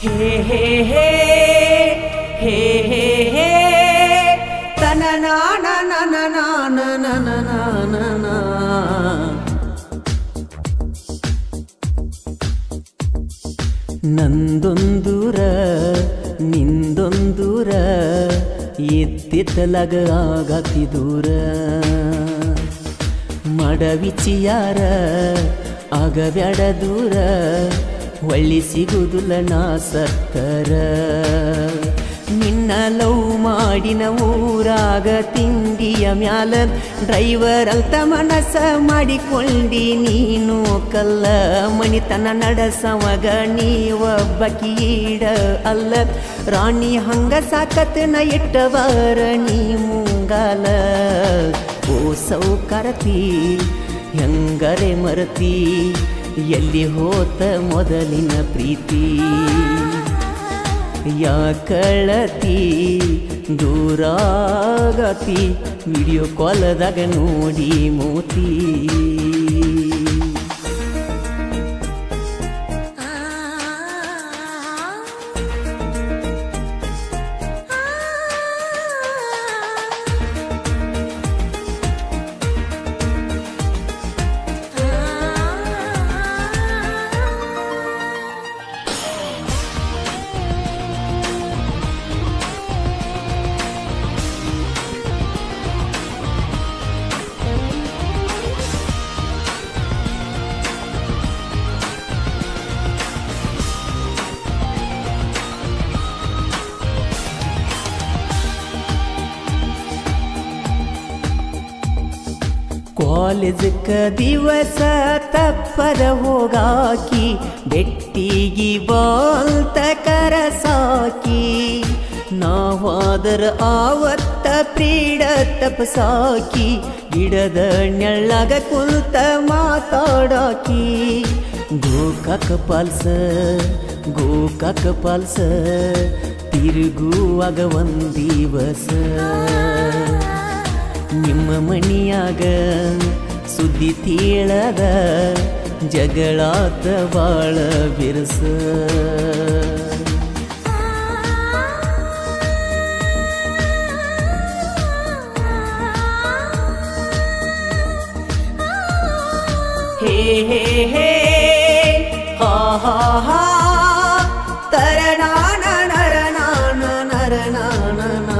ಹೇ ಹೇ ಹೇ ಹೇ ಹೇ ಹೇ ತನ ನಾನ ನನ ನಾನ ನನ ನಾನ ನಾ. ನಂದೊಂದೂರ ನಿಂದೊಂದೂರ ಎತ್ತಿತ್ತಲಗ ಆಗತಿ ದೂರ ಮಡವಿಚಿಯಾರ ಆಗಬ್ಯಾಡ ದೂರ ಒಳ್ಳಿ ಸಿಗುದಿಲ್ಲ ನಾ ಸತ್ತರ ನಿನ್ನ ಲವ್ ಮಾಡಿನ ಊರಾಗ ತಿಂಡಿಯ ಮ್ಯಾಲ ಡ್ರೈವರ್ ಅಂತ ಮನಸ್ಸ ಮಾಡಿಕೊಂಡಿ ನೀನು ಕಲ್ಲ ಮಣಿತನ ನಡೆಸವಗ ನೀವೊಬ್ಬಕೀಡ ಅಲ್ಲ ರಾಣಿ ಹಂಗ ಸಾಕತ್ನ ಇಟ್ಟವರ ನೀ ಮುಂಗಾಲ ಓ ಸೌಕರತಿ ಹೆಂಗರೆ ಮರತಿ ಎಲ್ಲಿ ಹೋತ ಮೊದಲಿನ ಪ್ರೀತಿ ಯಾಕಳತಿ ದೂರಾಗತಿ ವಿಡಿಯೋ ಕಾಲದಾಗ ನೋಡಿ ಮೋತಿ ಕಾಲೇಜಕ್ಕ ದಿವಸ ತಪ್ಪದ ಹೋಗಾಕಿ ಬೆಟ್ಟಿಗಿ ಬಾಲ್ತ ಕರಸಾಕಿ ನಾವಾದರ ಆವತ್ತ ಪ್ರೀಡ ತಪಸಾಕಿ ಗಿಡದ ನೆಳ್ಳಗ ಕುಂತ ಮಾತಾಡಾಕಿ ಗೋಕಾಕ ಪಾಲ್ಸ ಗೋಕಾಕ ಪಾಲ್ಸ ತಿರುಗುವಾಗ ಒಂದಿವಸ ನಿಮ್ಮ ಮನಿಯಾಗ ಸುದ್ದಿ ತೀಳದ ಜಗಳಾತ ಬಾಳ ಬಿರುಸ ಹೇ ಹೇ ಹೇ ಹಾ ಹಾ ಹಾ ತರನಾನ ನರನಾನ ನರನಾನ ನಾ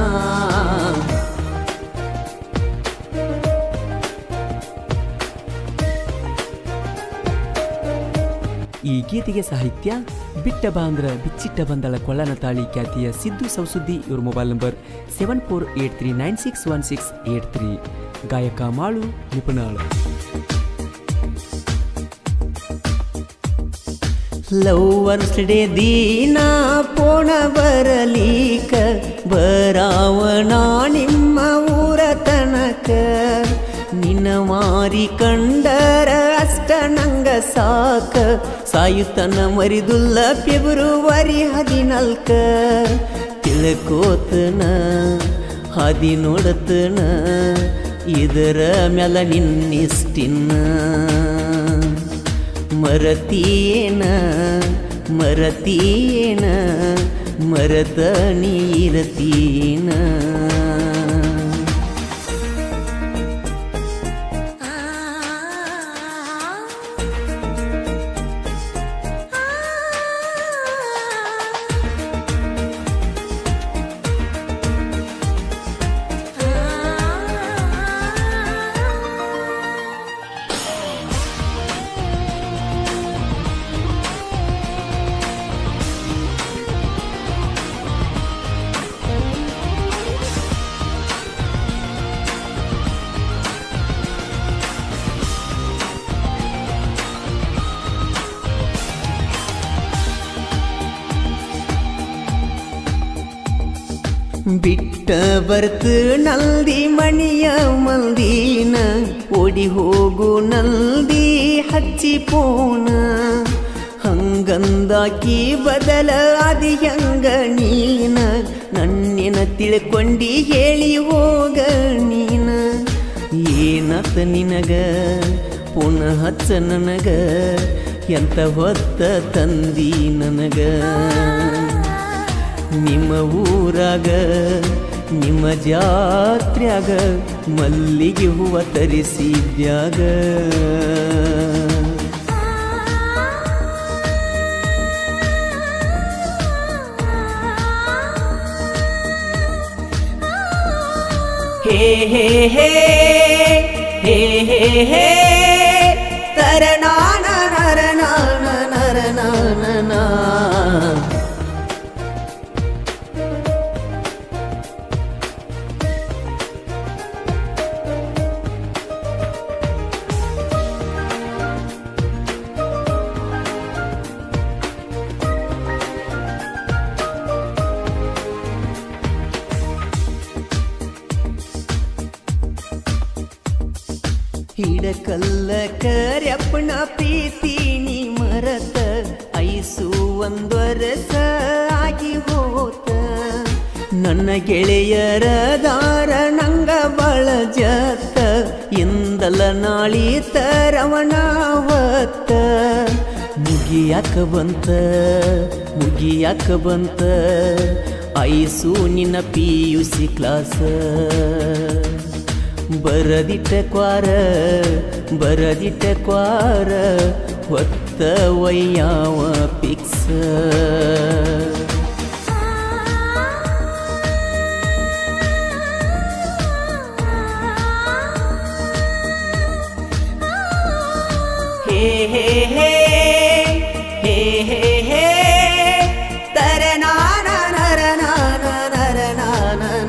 ಈ ಗೀತೆಗೆ ಸಾಹಿತ್ಯ ಬಿಟ್ಟ ಬಾಂದ್ರ ಬಿಚ್ಚಿಟ್ಟ ಬಂದಳ ಕೊಳ್ಳನ ತಾಳಿ ಖ್ಯಾತಿಯ ಸಿದ್ದು ಸೌಸುದ್ದಿ ಇವ್ರ mobile number seven four eight three nine six one six eight three ಗಾಯಕ ಮಾಳು ನಿಪುಣಾಳು ಲವ್ವರ್ಸ್ ಡೇ ದಿನ ಪೋಣ ಬರಲೀಕ ಬರಾವಣ ನಿಮ್ಮ ಊರ ತನಕ ನಿನ್ನ ಮಾರಿ ಕಂಡರ ಅಷ್ಟ ನಂಗ ಸಾಕ ಸಾಯುತನ ಮರಿದುಲ್ಲ ಫೆಬ್ರುವರಿ ಹದಿನಾಲ್ಕ ತಿಳ್ಕೋತನ ಹಾದಿ ನೋಡತನ ಇದರ ಮ್ಯಾಲ ನಿನ್ನಿಷ್ಟಿನ್ನ ಮರತೀಯೇನ ಮರತೀಯೇನ ಮರತ ನೀರತೀನ ಬಿಟ್ಟ ಬರ್ತು ನಲ್ದಿ ಮಣಿಯ ಮಲ್ದಿನ ಓಡಿ ಹೋಗು ನಲ್ದಿ ಹಚ್ಚಿ ಪೋನ ಹಂಗಂದಾಕಿ ಬದಲ ಅದಿ ಹೆಂಗ ನೀನ ನನ್ನೆನ ತಿಳ್ಕೊಂಡಿ ಹೇಳಿ ಹೋಗ ನೀನ ಏನತ ನಿನಗ ಪುನಃ ಹಚ್ಚ ನನಗ ಎಂತ ಹೊತ್ತ ತಂದಿ ನನಗ ನಿಮ್ಮ ಊರಾಗ ನಿಮ್ಮ ಜಾತ್ರ್ಯಾಗ ಮಲ್ಲಿಗೆ ಹೂವ ತರಿಸಿದ್ಯಾಗ ಹೇ ಹೇ ಹೇ ಹೇ ಹೇ ಹೇ ತರನಾನ ನರನಾನ ನರನಾನ ಹಿಡಕಲ್ಲ ಕರ್ಯಪ್ಪನ ಪ್ರೀತಿ ನೀ ಮರತ ಐಸು ಒಂದು ವರಸ ಆಗಿ ಹೋತ ನನ್ನ ಗೆಳೆಯರ ದಾರ ನಂಗ ಬಳ ಜತ್ತ ಇಂದಲ ನಾಳಿ ತರವಣ ಹೊತ್ತ ಮುಗಿಯಾಕ ಬಂತ ಮುಗಿಯಾಕ ಬಂತ ಐಸು ನಿನ್ನ ಪಿ ಯು ಸಿ ಕ್ಲಾಸ ಬರದಿಟ್ಟ ಕ್ವಾರ ಬರದಿಟ್ಟ ಕ್ವಾರ ಹೊತ್ತ ವಯ್ಯಾವ ಪಿಕ್ಸ ಹೇ ಹೇ ಹೇ ಹೇ ಹೇ ಹೇ ತರನಾನ ನರನಾನ ನರನಾನ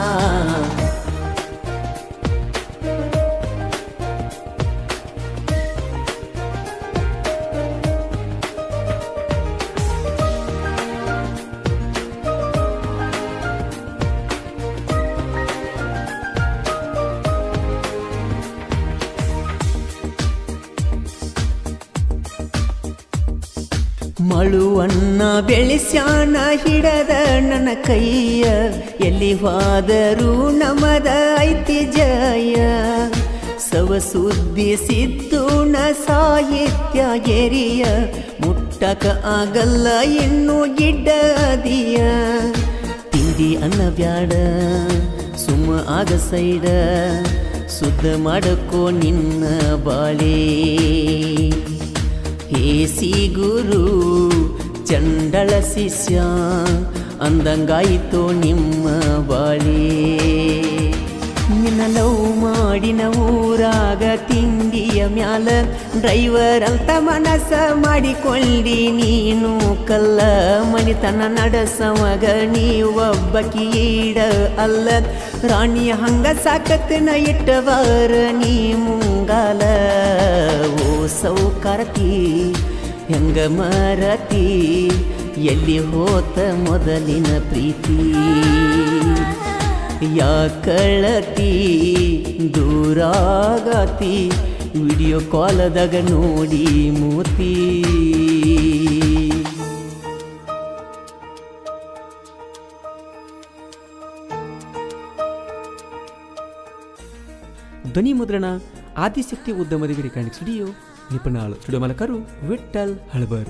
ಮಳುವನ್ನ ಬೆಳೆಸ್ಯಾನ ಹಿಡದ ನನ್ನ ಕೈಯ ಎಲ್ಲಿ ಹೋದರೂ ನಮದ ಐತಿ ಜಯ ಸವ ಸುದ್ದಿ ಸಿದ್ದುಣ ಸಾಹಿತ್ಯ ಗೆರಿಯ ಮುಟ್ಟಕ ಆಗಲ್ಲ ಇನ್ನು ಗಿಡ್ಡ ಅದಿಯ ತಿಂಡಿ ಅನ್ನ ಬ್ಯಾಡ ಸುಮ್ಮ ಆಗ ಸೈಡ ಸುದ್ದ ಮಾಡಕೋ ನಿನ್ನ ಬಾಳೆ ಹೇಸಿ ಗುರು ಚಂಡಳ ಶಿಷ್ಯ ಅಂದಂಗಾಯಿತು ನಿಮ್ಮ ಬಾಳಿ ನಿನ್ನ ಲವ್ ಮಾಡಿನ ಊರಾಗ ತಿಂಡಿಯ ಮ್ಯಾಲ ಡ್ರೈವರ್ ಅಂತ ಮನಸ್ಸ ಮಾಡಿಕೊಂಡಿ ನೀನು ಕಲ್ಲ ಮನಿತನ ನಡೆಸವಗ ನೀವೊಬ್ಬಕಿ ಈಡ ಅಲ್ಲ ರಾಣಿಯ ಹಂಗ ಸಾಕತ್ತಿನ ಇಟ್ಟವಾರ ನೀ ಮುಂಗಾಲ ಓ ಸೌಕಾರತಿ ಹೆಂಗ ಮರತಿ ಎಲ್ಲಿ ಹೋತ ಮೊದಲಿನ ಪ್ರೀತಿ ಯಾಕಳತಿ ದೂರಾಗತಿ ವಿಡಿಯೋ ಕಾಲದಾಗ ನೋಡಿ ಮೂತಿ ಧ್ವನಿ ಮುದ್ರಣ ಆದಿಶಕ್ತಿ ಉದ್ಯಮದ ರೆಕಾರ್ಡಿಂಗ್ ಸ್ಟುಡಿಯೋ ನಿಪುಣಾಳು ಸ್ಟುಡಿಯೋ ಮಾಲಕರು ವಿಠಲ್ ಹಳಬರ್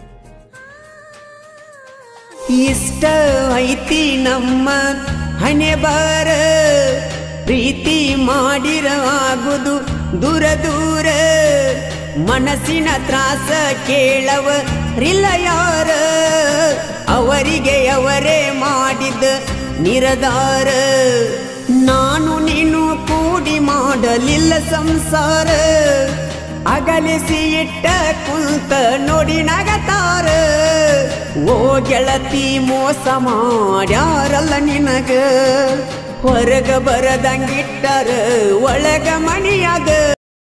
ಇಷ್ಟ ಐತಿ ನಮ್ಮ ಹಣೆ ಬಾರ ಪ್ರೀತಿ ಮಾಡಿರ ಆಗುದು ದೂರ ದೂರ ಮನಸ್ಸಿನ ತ್ರಾಸ ಕೇಳವ ರಿಲ್ಲ ಯಾರ ಅವರಿಗೆ ಅವರೇ ಮಾಡಿದ ನಿರದಾರ ನಾನು ನೀನು ಕೂಡಿ ಮಾಡಲಿಲ್ಲ ಸಂಸಾರ ಅಗಲಿಸಿ ಇಟ್ಟ ಕುಂತ ನೋಡಿ ನಗತಾರ ಓ ಗೆಳತಿ ಮೋಸ ಮಾಡ್ಯಾರಲ್ಲ ನಿನಗ ಹೊರಗ ಬರದಂಗಿಟ್ಟರ ಒಳಗ ಮಣಿಯಾಗ